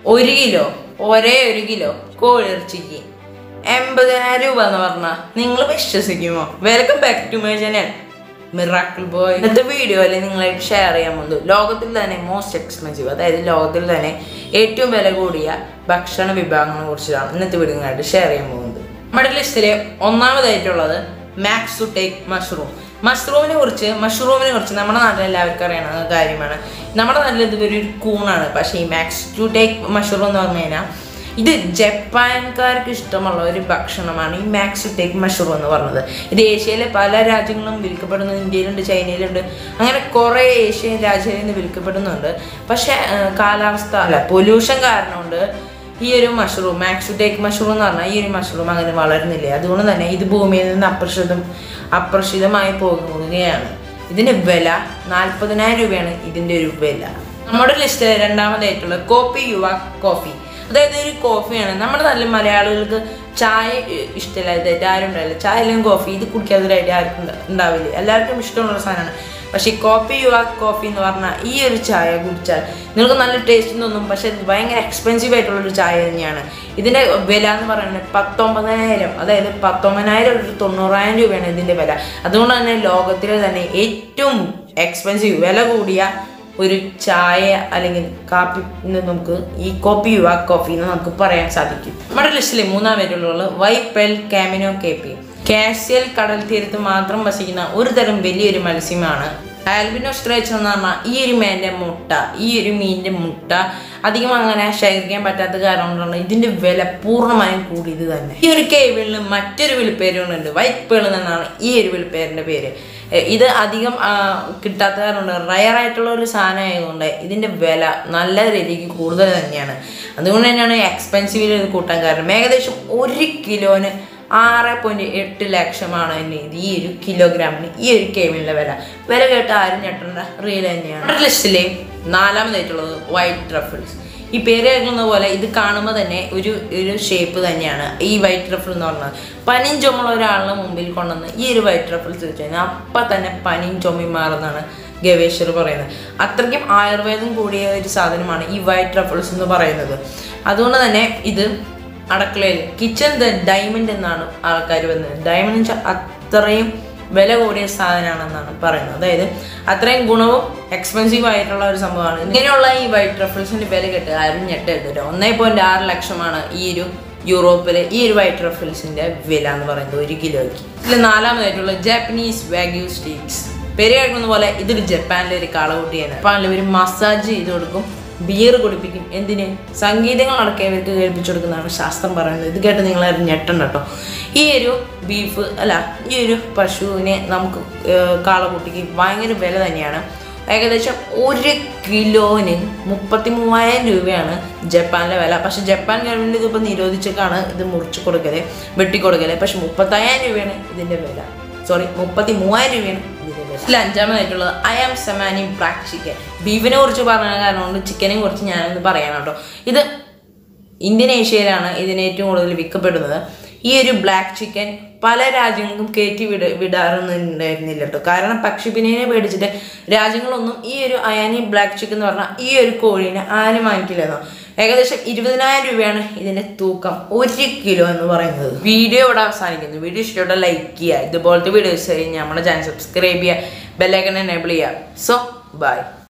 ഒരു കിലോ ഒരേ ഒരു കിലോ കോഴിയിറച്ചിക്ക് എൺപതിനായിരം രൂപ എന്ന് പറഞ്ഞാൽ നിങ്ങൾ വിശ്വസിക്കുമോ welcome back to my channel miracle boy ഇന്നത്തെ വീഡിയോയിൽ നിങ്ങളായിട്ട് ഷെയർ ചെയ്യാൻ പോകുന്നത് ലോകത്തിൽ തന്നെ മോസ്റ്റ് എക്സ്പെൻസീവ് അതായത് ലോകത്തിൽ തന്നെ ഏറ്റവും വില കൂടിയ ഭക്ഷണ വിഭാഗങ്ങളെ കുറിച്ചാണ് ഇന്നത്തെ വീഡിയോ നിങ്ങളായിട്ട് ഷെയർ ചെയ്യാൻ പോകുന്നത് നമ്മുടെ ലിസ്റ്റിലെ ഒന്നാമതായിട്ടുള്ളത് മാക്സ് ടു ടേക്ക് മഷ്റൂം മഷ്റൂമിനെ കുറിച്ച് മഷ്റൂമിനെ കുറിച്ച് നമ്മുടെ നാട്ടിൽ എല്ലാവർക്കും അറിയണ കാര്യമാണ് നമ്മുടെ നാട്ടിൽ ഇത് ഒരു കൂണാണ് പക്ഷേ ഈ മാക്സ് ടു ടേക്ക് മഷ്റൂം എന്ന് പറഞ്ഞു കഴിഞ്ഞാൽ ഇത് ജപ്പാൻകാർക്ക് ഇഷ്ടമുള്ള ഒരു ഭക്ഷണമാണ് ഈ മാക്സ് ടേക്ക് മഷ്റൂം എന്ന് പറഞ്ഞത് ഇത് ഏഷ്യയിലെ പല രാജ്യങ്ങളും വിൽക്കപ്പെടുന്നു ഇന്ത്യയിലുണ്ട് ചൈനയിലുണ്ട് അങ്ങനെ കുറേ ഏഷ്യൻ രാജ്യങ്ങളിൽ നിന്ന് വിൽക്കപ്പെടുന്നുണ്ട് പക്ഷേ ആ, കാലാവസ്ഥ അല്ല പൊല്യൂഷൻ കാരണം കൊണ്ട് ഈ ഒരു മഷ്റൂം മാക്സ് ടേക്ക് മഷ്റൂം എന്ന് പറഞ്ഞാൽ ഈ ഒരു മഷ്റൂം അങ്ങനെ വളരുന്നില്ല അതുകൊണ്ട് തന്നെ ഇത് ഭൂമിയിൽ നിന്ന് അപ്രഷിതം അപ്രഷിതമായി പോകുകയാണ് ഇതിൻ്റെ വില നാൽപ്പതിനായിരം രൂപയാണ് ഇതിൻ്റെ ഒരു വില നമ്മുടെ ലിസ്റ്റിലെ രണ്ടാമതായിട്ടുള്ള കോപ്പി യുവ കോഫി അതായത് ഒരു കോഫിയാണ് നമ്മുടെ നല്ല മലയാളികൾക്ക് ചായ ഇഷ്ടമില്ലാതായിട്ട് ആരും ഉണ്ടാവില്ല ചായ അല്ലെങ്കിൽ കോഫി ഇത് കുടിക്കാത്തതായിട്ട് ആർക്കും ഉണ്ടാ- ഉണ്ടാവില്ല എല്ലാവർക്കും ഇഷ്ടമുള്ള ഒരു സാധനമാണ് പക്ഷേ ഈ കോപ്പി യുവ കോഫി എന്ന് പറഞ്ഞാൽ ഈ ഒരു ചായ കുടിച്ചാൽ നിങ്ങൾക്ക് നല്ല ടേസ്റ്റ് തോന്നും പക്ഷേ ഇത് ഭയങ്കര എക്സ്പെൻസീവ് ആയിട്ടുള്ള ഒരു ചായ തന്നെയാണ് ഇതിൻ്റെ വില എന്ന് പറയുന്നത് പത്തൊമ്പതിനായിരം അതായത് പത്തൊമ്പതിനായിരം ഒരു തൊണ്ണൂറായിരം രൂപയാണ് ഇതിൻ്റെ വില അതുകൊണ്ട് തന്നെ ലോകത്തിലെ തന്നെ ഏറ്റവും എക്സ്പെൻസീവ് വില കൂടിയ ഒരു ചായ അല്ലെങ്കിൽ കാപ്പി എന്ന് നമുക്ക് ഈ കോപ്പി യുവ കോഫി എന്ന് നമുക്ക് പറയാൻ സാധിക്കും നമ്മുടെ ലിസ്റ്റിൽ മൂന്നാം പേരുള്ളത് വൈപ്പെൽ കാമിനോ കേപ്പി കാഷ്യൽ കടൽ തീരത്ത് മാത്രം വസിക്കുന്ന ഒരു തരം വലിയൊരു മത്സ്യമാണ് ആൽബിനോസ്ട്രേച്ച് എന്ന് പറഞ്ഞാൽ ഈ ഒരു മീൻ്റെ മുട്ട ഈ ഒരു മീനിൻ്റെ മുട്ട അധികം അങ്ങനെ ശേഖരിക്കാൻ പറ്റാത്ത കാരണം കൊണ്ടാണ് ഇതിൻ്റെ വില പൂർണ്ണമായും കൂടിയത് തന്നെ ഈ ഒരു കേബിളിന് മറ്റൊരു വിളിപ്പേരുണ്ട് വൈറ്റ് പേൾ എന്നാണ് ഈ ഒരു വിളിപ്പേരിൻ്റെ പേര് എ- ഇത് അധികം ആ, കിട്ടാത്ത കാരണം റയർ ആയിട്ടുള്ള ഒരു സാധനം ആയതുകൊണ്ട് ഇതിൻ്റെ വില നല്ല രീതിക്ക് കൂടുതൽ തന്നെയാണ് അതുകൊണ്ട് തന്നെയാണ് എക്സ്പെൻസീവിൽ ഇത് കൂട്ടാൻ കാരണം ഏകദേശം ഒരു കിലോന് ആറ് പോയിന്റ് എട്ട് ലക്ഷമാണ് ഇനി ഇത് ഈ ഒരു കിലോഗ്രാമിന് ഈ ഒരു കേബിളിൻ്റെ വില വില കേട്ട് ആരും ഞെട്ടേണ്ട റിയൽ തന്നെയാണ് ലിസ്റ്റിലെ നാലാമതായിട്ടുള്ളത് വൈറ്റ് ട്രഫിൾസ് ഈ പേര് കേൾക്കുന്ന പോലെ ഇത് കാണുമ്പോൾ തന്നെ ഒരു ഒരു ഷേപ്പ് തന്നെയാണ് ഈ വൈറ്റ് ട്രഫിൾ എന്ന് പറഞ്ഞത് പനിയും ചുമയുള്ള ഒരാളുടെ മുമ്പിൽ കൊണ്ടുവന്ന് ഈ ഒരു വൈറ്റ് ട്രഫിൾസ് വെച്ച് കഴിഞ്ഞാൽ അപ്പം തന്നെ പനിയും ചുമയും മാറുന്നതാണ് ഗവേഷകർ പറയുന്നത് അത്രയ്ക്കും ആയുർവേദം കൂടിയ ഒരു സാധനമാണ് ഈ വൈറ്റ് ട്രഫിൾസ് എന്ന് പറയുന്നത് അതുകൊണ്ട് തന്നെ ഇത് അടക്കളയിൽ കിച്ചൺ ദ ഡയമണ്ട് എന്നാണ് ആൾക്കാർ വന്നത് ഡയമണ്ട് എന്ന് വെച്ചാൽ അത്രയും വില കൂടിയ സാധനമാണെന്നാണ് പറയുന്നത് അതായത് അത്രയും ഗുണവും എക്സ്പെൻസീവ് ആയിട്ടുള്ള ഒരു സംഭവമാണ് ഇങ്ങനെയുള്ള ഈ വൈറ്റ് റഫിൾസിന്റെ വില കേട്ട് ആരും ഞെട്ടരുത് ഒന്നേ പോയിന്റ് ആറ് ലക്ഷമാണ് ഈ ഒരു യൂറോപ്പിലെ ഈ ഒരു വൈറ്റ് റഫിൾസിന്റെ വില എന്ന് പറയുന്നത് ഒരു കിലോയ്ക്ക് ഇതിൽ നാലാമതായിട്ടുള്ള ജാപ്പനീസ് വാഗ്യൂ സ്റ്റീക്സ് പേര് കേൾക്കുന്ന പോലെ ഇതൊരു ജപ്പാനിലെ ഒരു കാളകുട്ടിയാണ് ജപ്പാനിൽ ഒരു മസാജ് ചെയ്ത് കൊടുക്കും ബിയർ കുടിപ്പിക്കും എന്തിന് സംഗീതങ്ങളടക്കം ഇവർക്ക് കേൾപ്പിച്ചു കൊടുക്കുന്നതാണ് ശാസ്ത്രം പറയുന്നത് ഇത് കേട്ട് നിങ്ങൾ ആരും ഞെട്ടണ്ട കേട്ടോ ഈ ഒരു ബീഫ് അല്ല ഈ ഒരു പശുവിനെ നമുക്ക് ഏർ, കാളക്കുട്ടിക്ക് ഭയങ്കര വില തന്നെയാണ് ഏകദേശം ഒരു കിലോന് മുപ്പത്തി മൂവായിരം രൂപയാണ് ജപ്പാനിലെ വില പക്ഷെ ജപ്പാൻ ഗവൺമെൻറ് ഇതിപ്പോൾ നിരോധിച്ചേക്കാണ് ഇത് മുറിച്ച് കൊടുക്കല് വെട്ടിക്കൊടുക്കല് പക്ഷെ മുപ്പത്തയ്യായിരം രൂപയാണ് ഇതിൻ്റെ വില സോറി മുപ്പത്തി മൂവായിരം രൂപയാണ് ഇതിൻ്റെ വില ഇതിൽ അഞ്ചാമതായിട്ടുള്ളത് Ayam Cemani black chicken ബീഫിനെ കുറിച്ച് പറഞ്ഞ കാരണം കൊണ്ട് ചിക്കനെ കുറിച്ച് ഞാനൊന്ന് പറയാം കേട്ടോ ഇത് ഇന്ത്യൻ ഏഷ്യയിലാണ് ഇതിന് ഏറ്റവും കൂടുതൽ വിൽക്കപ്പെടുന്നത് ഈ ഒരു ബ്ലാക്ക് ചിക്കൻ പല രാജ്യങ്ങൾക്കും കയറ്റി വിട വിടാറൊന്നുണ്ടായിരുന്നില്ല കേട്ടോ കാരണം പക്ഷിപ്പിനെ പേടിച്ചിട്ട് രാജ്യങ്ങളൊന്നും ഈ ഒരു അയാനി ബ്ലാക്ക് ചിക്കൻ എന്ന് പറഞ്ഞാൽ ഈ ഒരു കോഴീനെ ആരും വാങ്ങിക്കില്ലെന്നോ ഏകദേശം ഇരുപതിനായിരം രൂപയാണ് ഇതിന്റെ തൂക്കം ഒരു കിലോ എന്ന് പറയുന്നത് വീഡിയോ ഇവിടെ അവസാനിക്കുന്നു വീഡിയോ ഇഷ്ടപ്പെട്ട ലൈക്ക് ചെയ്യുക ഇതുപോലത്തെ വീഡിയോസ് നമ്മുടെ ചാനൽ സബ്സ്ക്രൈബ് ചെയ്യുക ബെല്ലൈക്കൺ എനേബിൾ ചെയ്യുക സോ ബൈ